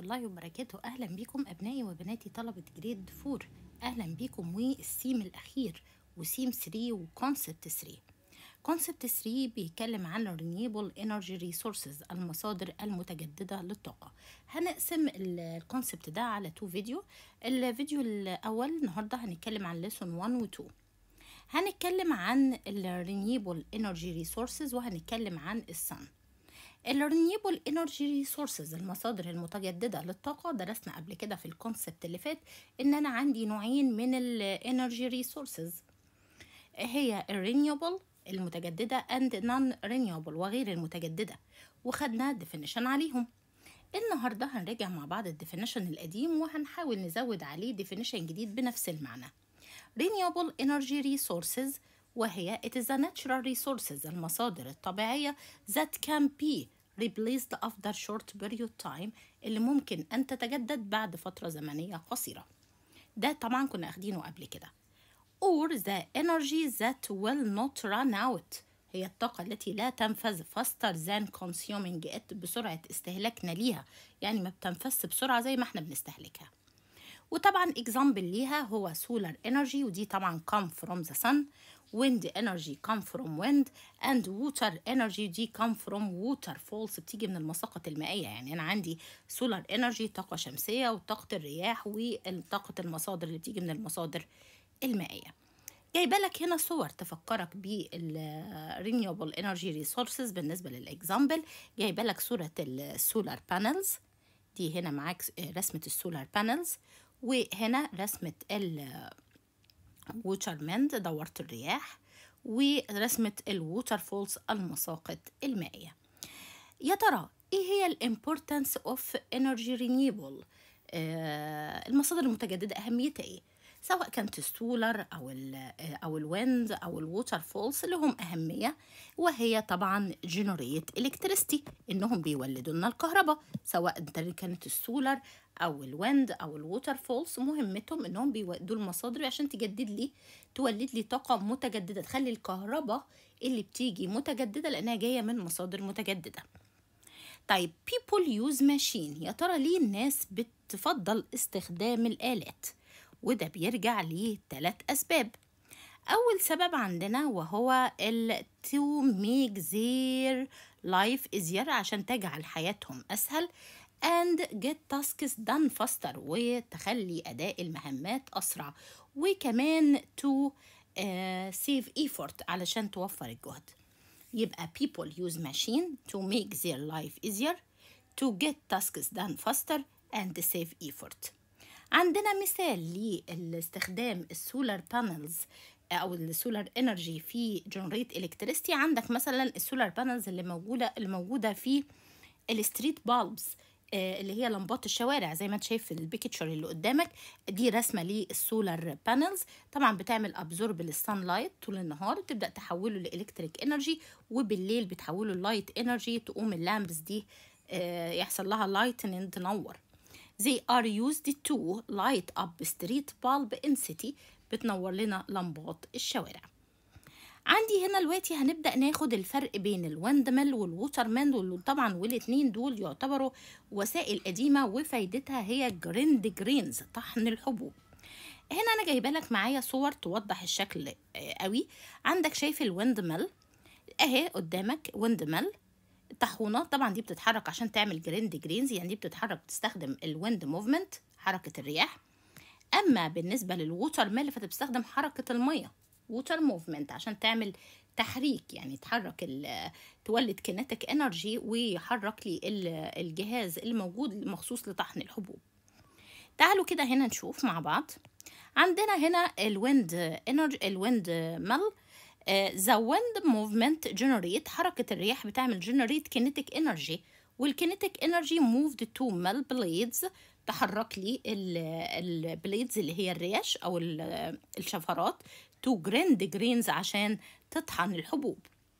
الله وبركاته أهلا بكم أبنائي وبناتي طلبة جريد فور أهلا بكم والسيم الأخير وسيم 3 وكونسبت 3 كونسبت 3 بيتكلم عن renewable energy resources المصادر المتجددة للطاقة هنقسم الكونسبت ده على تو فيديو الفيديو الأول النهاردة هنتكلم عن lesson 1 و 2 هنتكلم عن ال renewable energy resources وهنتكلم عن السن الرينيبل انرجي ريسورسز المصادر المتجدده للطاقه درسنا قبل كده في الكونسبت اللي فات ان انا عندي نوعين من الانرجي ريسورسز هي الرينيوبل المتجدده اند نون رينيوبل وغير المتجدده وخدنا ديفينيشن عليهم النهارده هنراجع مع بعض الديفينيشن القديم وهنحاول نزود عليه ديفينيشن جديد بنفس المعنى renewable energy resources وهي it is a natural resources المصادر الطبيعية that can be replaced after short period time اللي ممكن أن تتجدد بعد فترة زمنية قصيرة ده طبعا كنا أخدينه قبل كده or the energy that will not run out هي الطاقة التي لا تنفذ faster than consuming it بسرعة استهلاكنا ليها يعني ما بتنفذش بسرعة زي ما احنا بنستهلكها وطبعا example ليها هو solar energy ودي طبعا come from the sun wind energy come from wind and water energy دي come from waterfalls بتيجي من المساقط المائية يعني أنا عندي solar energy طاقة شمسية وطاقة الرياح وطاقة المصادر اللي بتيجي من المصادر المائية جايبه لك هنا صور تفكرك بالرينيوبل انرجي ريسورسز بالنسبه للاكزامبل جايبه لك صوره السولار بانلز دي هنا معاك رسمه السولار بانلز وهنا رسمه الووترمند دورة الرياح ورسمة الووتر فولز المساقط المائية يا ترى ايه هي الامبورتانس اوف انرجي رينيبل المصادر المتجددة اهميتها ايه سواء كانت السولار او ال او الويند او الووتر فولز لهم اهميه وهي طبعا جنريت الكتريستي انهم بيولدوا لنا الكهرباء سواء كانت السولار او الويند او الووتر فولز مهمتهم انهم بيودوا المصادر عشان تجدد لي تولد لي طاقه متجدده تخلي الكهرباء اللي بتيجي متجدده لانها جايه من مصادر متجدده طيب people use machine يا ترى ليه الناس بتفضل استخدام الآلات وده بيرجع لثلاث أسباب أول سبب عندنا وهو ال to make their life easier عشان تجعل حياتهم أسهل and get tasks done faster وتخلي أداء المهمات أسرع وكمان to uh, save effort علشان توفر الجهد يبقى people use machine to make their life easier to get tasks done faster and save effort عندنا مثال لاستخدام السولار بانلز او السولار انرجي في جنريت الكتريستي عندك مثلا السولار بانلز اللي موجوده اللي موجوده في الستريت بالبس اللي هي لمبات الشوارع زي ما انت شايف في البيكتشر اللي قدامك دي رسمه للسولار بانلز طبعا بتعمل ابزورب للسان لايت طول النهار تبدا تحوله لالكتريك انرجي وبالليل بتحوله للايت انرجي تقوم اللامبس دي يحصل لها لايتنينج تنور they are used to light up street bulb in city بتنور لنا لمبات الشوارع عندي هنا دلوقتي هنبدأ ناخد الفرق بين الويندميل والووترمان وطبعا والاتنين دول يعتبروا وسائل قديمة وفايدتها هي جريند جرينز طحن الحبوب هنا انا جايبه لك معايا صور توضح الشكل قوي عندك شايف الويندميل اهي قدامك ويندميل طاحونه طبعا دي بتتحرك عشان تعمل جريند جرينز يعني دي بتتحرك بتستخدم الويند موفمنت حركه الرياح اما بالنسبه للووتر ميل فتستخدم حركه الميه ووتر موفمنت عشان تعمل تحريك يعني تحرك تولد كينيتيك انرجي ويحرك لي الجهاز الموجود مخصوص لطحن الحبوب تعالوا كده هنا نشوف مع بعض عندنا هنا الويند انرجي الويند ميل ذا ويند موفمنت جنريت حركة الرياح بتعمل جنريت كينيتيك انرجي والكينيتيك انرجي موفد تو ميل بليدز تحرك لي البليدز اللي هي الريش او الشفرات تو جريند جرينز عشان تطحن الحبوب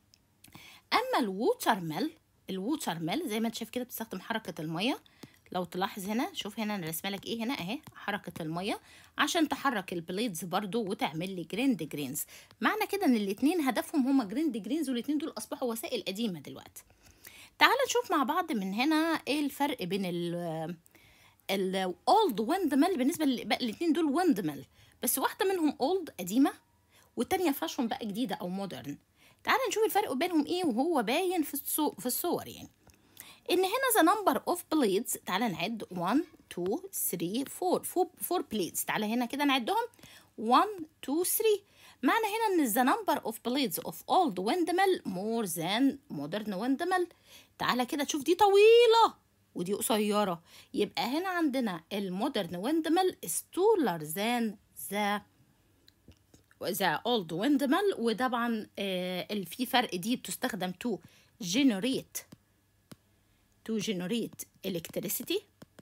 اما الووتر ميل الووتر ميل زي ما انت شايف كده بتستخدم حركة المية لو تلاحظ هنا شوف هنا انا رسمه لك ايه هنا اهي حركه الميه عشان تحرك البليدز برضو وتعمل لي جريند جرينز معنى كده ان الاتنين هدفهم هما جريند جرينز والاتنين دول اصبحوا وسائل قديمه دلوقتي تعال نشوف مع بعض من هنا ايه الفرق بين ال الاولد ويندمل بالنسبه الاثنين دول ويندمل بس واحده منهم اولد قديمه والتانيه فاشون بقى جديده او مودرن تعال نشوف الفرق بينهم ايه وهو باين في الصو... في الصور يعني ان هنا ذا نمبر اوف بليدز تعال نعد 1 2 3 4 4 بليدز تعال هنا كده نعدهم 1 2 3 معنى هنا ان the number of blades of old windmill more than modern windmill تعالى كده تشوف دي طويلة ودي قصيرة يبقى هنا عندنا المودرن windmill is taller than the the old windmill وطبعا آه في فرق دي بتستخدم to generate to generate electricity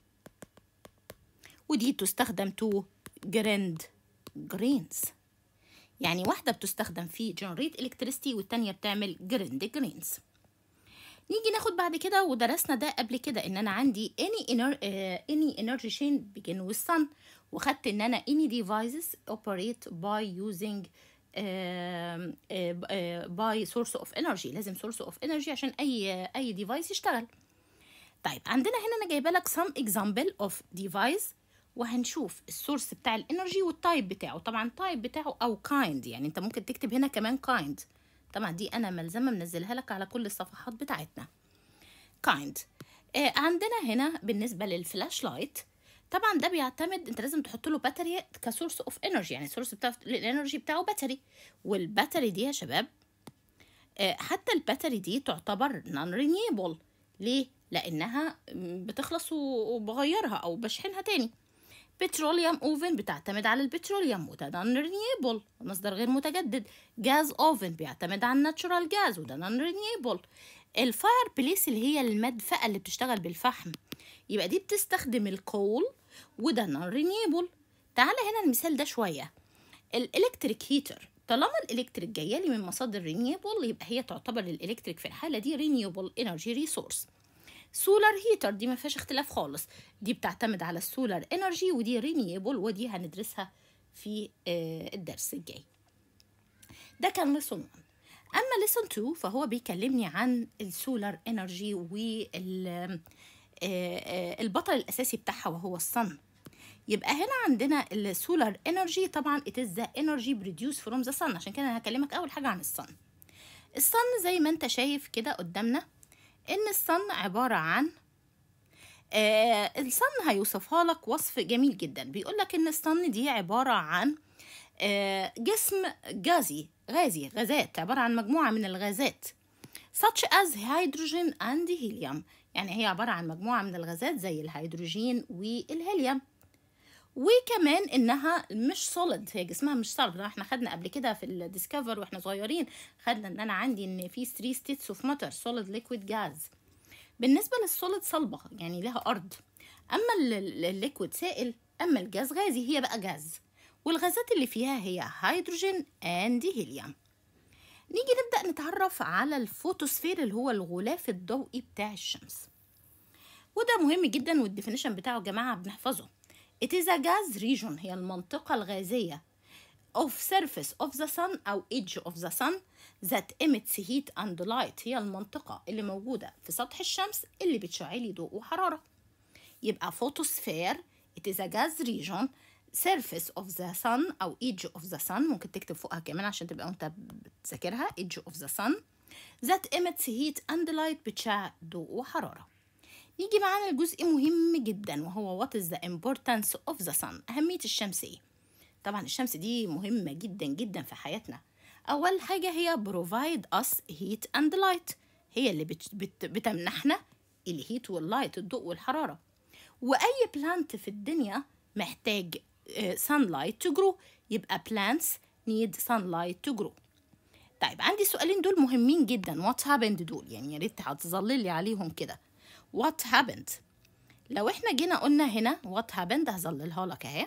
ودي تستخدم to grind grains يعني واحدة بتستخدم في جنريت الكتريستي والتانية بتعمل جريند جرينز نيجي ناخد بعد كده ودرسنا ده قبل كده ان انا عندي any inner uh, any energy chain begin with sun وخدت ان انا any devices operate by using uh, uh, uh, by source of energy لازم source of energy عشان اي اي device يشتغل طيب عندنا هنا انا جايبه لك some example of device وهنشوف السورس بتاع الانرجي والتايب بتاعه طبعا التايب بتاعه او كايند يعني انت ممكن تكتب هنا كمان كايند طبعا دي انا ملزمه منزلها لك على كل الصفحات بتاعتنا كايند آه عندنا هنا بالنسبه للفلاش لايت طبعا ده بيعتمد انت لازم تحط له باتري كسورس اوف انرجي يعني السورس بتاع الانرجي بتاعه باتري والباتري دي يا شباب آه حتى الباتري دي تعتبر نون رينيبل ليه لانها بتخلص وبغيرها او بشحنها تاني بتروليوم اوفن بتعتمد على البتروليوم وده نون رينيبل مصدر غير متجدد جاز اوفن بيعتمد على الناتشورال جاز وده نون رينيبل الفاير بليس اللي هي المدفأة اللي بتشتغل بالفحم يبقى دي بتستخدم الكول وده نون رينيبل تعالى هنا المثال ده شوية الالكتريك هيتر طالما الالكتريك جايه لي من مصادر رينيبل يبقى هي تعتبر الالكتريك في الحاله دي رينيبل انرجي ريسورس سولار هيتر دي ما فيهاش اختلاف خالص دي بتعتمد على السولار انرجي ودي رينيبل ودي هندرسها في الدرس الجاي ده كان ليسون 1 اما ليسون 2 فهو بيكلمني عن السولار انرجي وال البطل الاساسي بتاعها وهو الصن يبقى هنا عندنا السولار انرجي طبعا it is the energy produced from the sun عشان كده انا هكلمك اول حاجه عن الصن الصن زي ما انت شايف كده قدامنا ان الصن عباره عن آه الصن هيوصفها لك وصف جميل جدا بيقول لك ان الصن دي عباره عن آه جسم غازي غازي غازات عباره عن مجموعه من الغازات such as hydrogen and helium يعني هي عباره عن مجموعه من الغازات زي الهيدروجين والهيليوم وكمان انها مش سوليد هي جسمها مش سوليد احنا خدنا قبل كده في الديسكفر واحنا صغيرين خدنا ان انا عندي ان في 3 ستيتس اوف ماتر سوليد ليكويد جاز بالنسبه للسوليد صلبه يعني لها ارض اما الليكويد سائل اما الجاز غازي هي بقى جاز والغازات اللي فيها هي هيدروجين اند هيليوم نيجي نبدا نتعرف على الفوتوسفير اللي هو الغلاف الضوئي بتاع الشمس وده مهم جدا والديفينيشن بتاعه يا جماعه بنحفظه It is a gas region هي المنطقة الغازية of surface of the sun أو edge of the sun that emits heat and light هي المنطقة اللي موجودة في سطح الشمس اللي بتشعلي ضوء وحرارة يبقى photosphere it is a gas region surface of the sun أو edge of the sun ممكن تكتب فوقها كمان عشان تبقى أنت بتذاكرها edge of the sun that emits heat and light بتشع ضوء وحرارة يجي معانا الجزء مهم جدا وهو what is the importance of the sun أهمية الشمس إيه؟ طبعا الشمس دي مهمة جدا جدا في حياتنا أول حاجة هي provide us heat and light هي اللي بت بت بتمنحنا الهيت واللايت الضوء والحرارة وأي بلانت في الدنيا محتاج sunlight to grow يبقى plants need sunlight to grow طيب عندي سؤالين دول مهمين جدا what happened دول يعني يا ريت هتظللي عليهم كده what happened لو احنا جينا قلنا هنا what happened هظللها لك اهي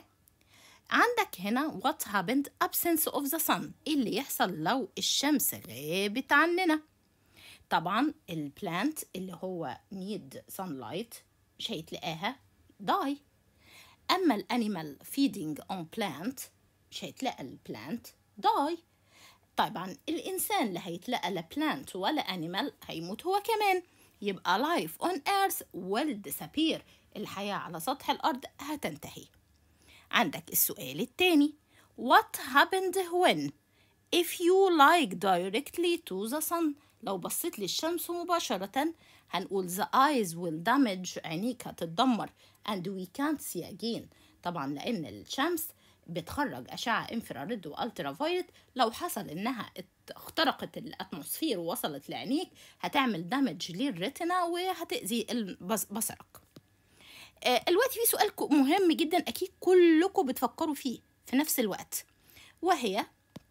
عندك هنا what happened absence of the sun ايه اللي يحصل لو الشمس غابت عننا طبعا البلانت اللي هو need sunlight مش هيتلاقاها die اما الانيمال feeding on plant مش هيتلاقى البلانت die طبعا الانسان لا هيتلاقى لا بلانت ولا انيمال هيموت هو كمان يبقى life on earth will disappear الحياة على سطح الأرض هتنتهي عندك السؤال التاني What happened when if you like directly to the sun لو بصيت للشمس مباشرة هنقول the eyes will damage عينيك هتتدمر and we can't see again طبعا لأن الشمس بتخرج أشعة انفراريد والترا فايلت لو حصل إنها اخترقت الأتموسفير ووصلت لعينيك هتعمل دامج للريتنا وهتأذي بصرك دلوقتي في سؤال مهم جدا أكيد كلكم بتفكروا فيه في نفس الوقت وهي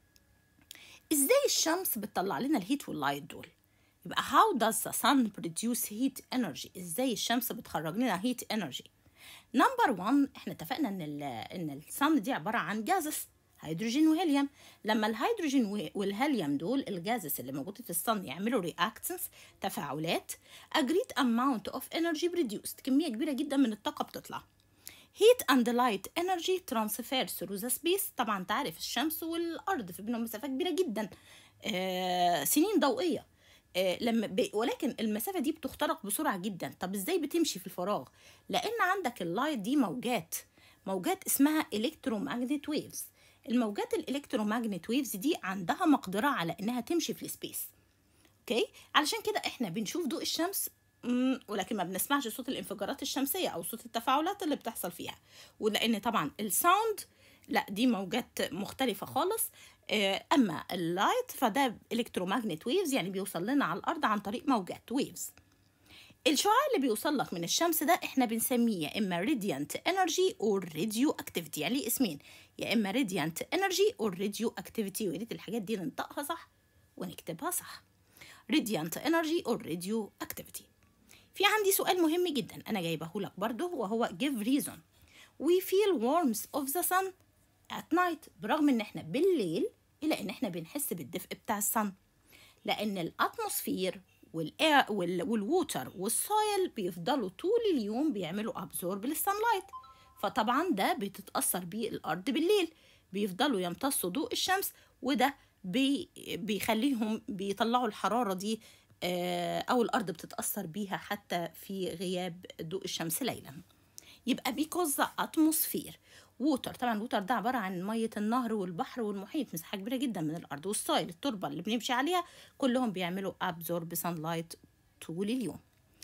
ازاي الشمس بتطلع لنا الهيت واللايت دول يبقى how does the sun produce heat energy ازاي الشمس بتخرج لنا heat energy نمبر 1 احنا اتفقنا ان ال ان الصن دي عباره عن جازس هيدروجين وهيليوم لما الهيدروجين والهيليوم دول الجازس اللي موجوده في الصن يعملوا رياكتنس تفاعلات a great amount of energy produced كميه كبيره جدا من الطاقه بتطلع heat and light energy transfer through the space طبعا انت عارف الشمس والارض في بينهم مسافه كبيره جدا آه سنين ضوئيه آه لما ب... ولكن المسافه دي بتخترق بسرعه جدا طب ازاي بتمشي في الفراغ لان عندك اللايت دي موجات موجات اسمها الكترومagnet ويفز الموجات الالكترومagnet ويفز دي عندها مقدره على انها تمشي في السبيس اوكي علشان كده احنا بنشوف ضوء الشمس ولكن ما بنسمعش صوت الانفجارات الشمسيه او صوت التفاعلات اللي بتحصل فيها ولان طبعا الساوند لا دي موجات مختلفة خالص أما اللايت فده الكترومagnet ويفز يعني بيوصل لنا على الأرض عن طريق موجات ويفز الشعاع اللي بيوصل لك من الشمس ده احنا بنسميه يا اما radiant energy او radio activity يعني ليه اسمين يا اما radiant energy او radio activity ويا ريت الحاجات دي ننطقها صح ونكتبها صح radiant energy او radio activity في عندي سؤال مهم جدا انا جايبه لك برضه وهو give reason we feel warmth of the sun at night برغم ان احنا بالليل الا ان احنا بنحس بالدفء بتاع الصن لان الاتموسفير والاير والووتر والسويل بيفضلوا طول اليوم بيعملوا ابزورب للسانلايت فطبعا ده بتتاثر بيه الارض بالليل بيفضلوا يمتصوا ضوء الشمس وده بي بيخليهم بيطلعوا الحراره دي او الارض بتتاثر بيها حتى في غياب ضوء الشمس ليلا يبقى because the atmosphere ووتر طبعا الووتر ده عباره عن ميه النهر والبحر والمحيط مساحه كبيره جدا من الارض والسويل التربه اللي بنمشي عليها كلهم بيعملوا absorb sunlight طول اليوم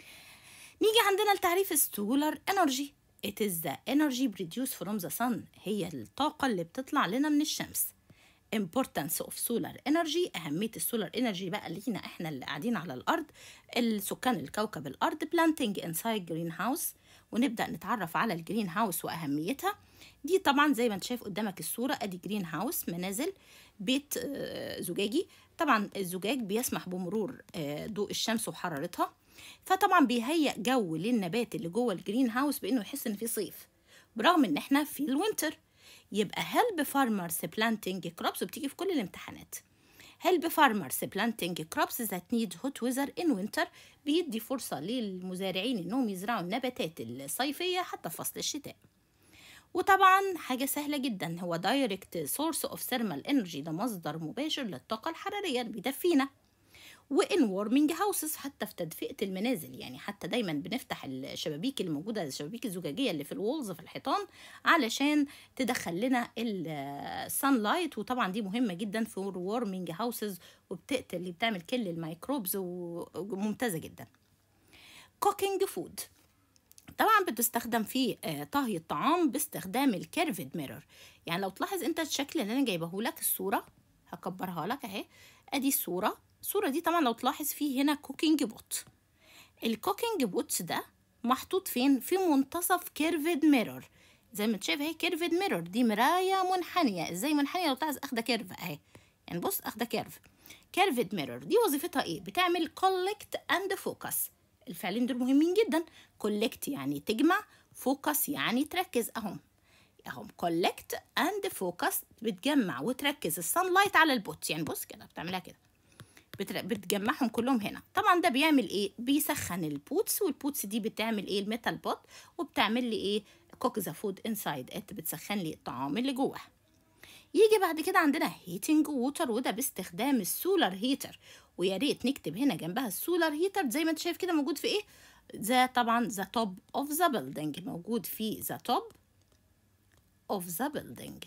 نيجي عندنا لتعريف السولار انرجي it is the energy produced from the sun هي الطاقه اللي بتطلع لنا من الشمس importance of solar energy أهمية السولار انرجي بقى لينا احنا اللي قاعدين على الأرض السكان الكوكب الأرض planting inside greenhouse ونبدأ نتعرف على الجرين هاوس وأهميتها دي طبعا زي ما انت شايف قدامك الصورة ادي جرين هاوس منازل بيت زجاجي طبعا الزجاج بيسمح بمرور ضوء الشمس وحرارتها فطبعا بيهيئ جو للنبات اللي جوه الجرين هاوس بانه يحس ان في صيف برغم ان احنا في الوينتر يبقى help farmers planting crops وبتيجي في كل الامتحانات help farmers planting crops that need hot weather in winter بيدي فرصة للمزارعين انهم يزرعوا النباتات الصيفية حتى في فصل الشتاء وطبعا حاجة سهلة جدا هو direct source of thermal energy ده مصدر مباشر للطاقة الحرارية اللي بيدفينا وان وورمنج هاوسز حتى في تدفئه المنازل يعني حتى دايما بنفتح الشبابيك اللي موجوده الشبابيك الزجاجيه اللي في الوولز في الحيطان علشان تدخل لنا السان لايت وطبعا دي مهمه جدا في وورمنج هاوسز وبتقتل اللي بتعمل كل الميكروبز وممتازه جدا كوكينج فود طبعا بتستخدم في طهي الطعام باستخدام الكيرفد ميرور يعني لو تلاحظ انت الشكل اللي انا جايبه لك الصوره هكبرها لك اهي ادي الصوره الصورة دي طبعا لو تلاحظ فيه هنا كوكينج بوت الكوكينج بوتس ده محطوط فين في منتصف كيرفد ميرور زي ما انت شايف اهي كيرفد ميرور دي مراية منحنية ازاي منحنية لو تلاحظ اخده كيرف اهي يعني بص اخده كيرف كيرفد ميرور دي وظيفتها ايه بتعمل كولكت اند فوكس الفعلين دول مهمين جدا كولكت يعني تجمع فوكس يعني تركز اهم اهم كولكت اند فوكس بتجمع وتركز السان لايت على البوت يعني بص كده بتعملها كده بتجمعهم كلهم هنا طبعا ده بيعمل ايه بيسخن البوتس والبوتس دي بتعمل ايه الميتال بوت وبتعمل لي ايه كوك ذا فود انسايد ات بتسخن لي الطعام اللي جوه يجي بعد كده عندنا هيتنج ووتر وده باستخدام السولار هيتر ويا ريت نكتب هنا جنبها السولار هيتر زي ما انت شايف كده موجود في ايه ذا طبعا the top of the building موجود في the top of the building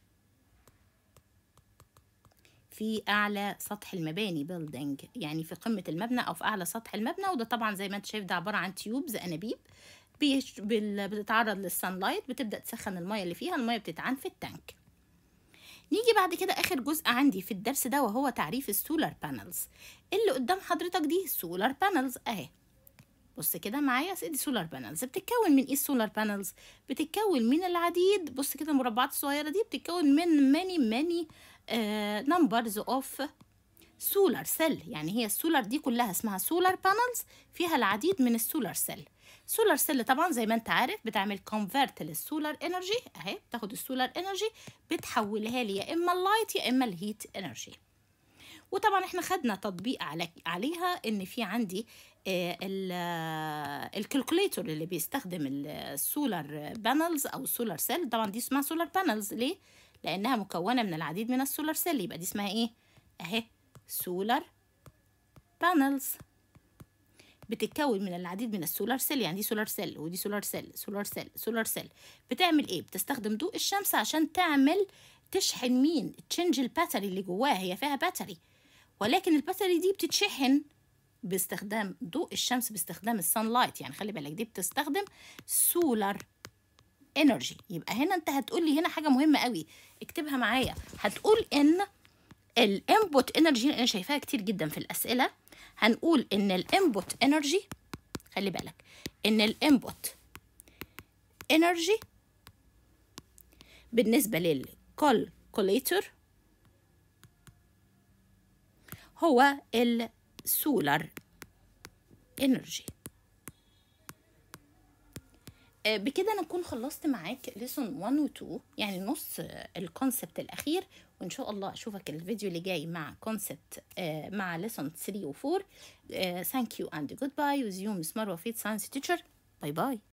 في أعلى سطح المباني building يعني في قمة المبنى أو في أعلى سطح المبنى وده طبعا زي ما أنت شايف ده عبارة عن تيوبز أنابيب بيش بال- بتتعرض للسان لايت بتبدأ تسخن المية اللي فيها المية بتتعان في التانك نيجي بعد كده آخر جزء عندي في الدرس ده وهو تعريف السولار بانلز اللي قدام حضرتك دي السولار بانلز أهي بص كده معايا دي سولار بانلز بتتكون من ايه السولار بانلز بتتكون من العديد بص كده المربعات الصغيره دي بتتكون من ماني ماني نمبرز اوف سولار سيل يعني هي السولار دي كلها اسمها سولار بانلز فيها العديد من السولار سيل سولار سيل طبعا زي ما انت عارف بتعمل كونفرت للسولار انرجي اهي بتاخد السولار انرجي بتحولها لي يا اما اللايت يا اما الهيت انرجي وطبعا احنا خدنا تطبيق على عليها ان في عندي الكالكوليتور اللي بيستخدم السولار بانلز او السولار سيل طبعا دي اسمها سولار بانلز ليه لانها مكونه من العديد من السولار سيل يبقى دي اسمها ايه اهي سولار بانلز بتتكون من العديد من السولار سيل يعني دي سولار سيل ودي سولار سيل سولار سيل سولار سيل بتعمل ايه بتستخدم ضوء الشمس عشان تعمل تشحن مين تشنج الباتري اللي جواها هي فيها باتري ولكن الباتري دي بتتشحن باستخدام ضوء الشمس باستخدام السان لايت يعني خلي بالك دي بتستخدم سولار انرجي يبقى هنا انت هتقول لي هنا حاجه مهمه قوي اكتبها معايا هتقول ان الانبوت انرجي انا شايفاها كتير جدا في الاسئله هنقول ان الانبوت انرجي خلي بالك ان الانبوت انرجي بالنسبه للكالكوليتر هو السولار انرجي بكده انا اكون خلصت معاك ليسون 1 و 2 يعني نص الكونسبت الاخير وان شاء الله اشوفك الفيديو اللي جاي مع كونسبت مع ليسون 3 و 4 ثانك يو اند جود باي with you Miss Marwa Faith Science Teacher باي باي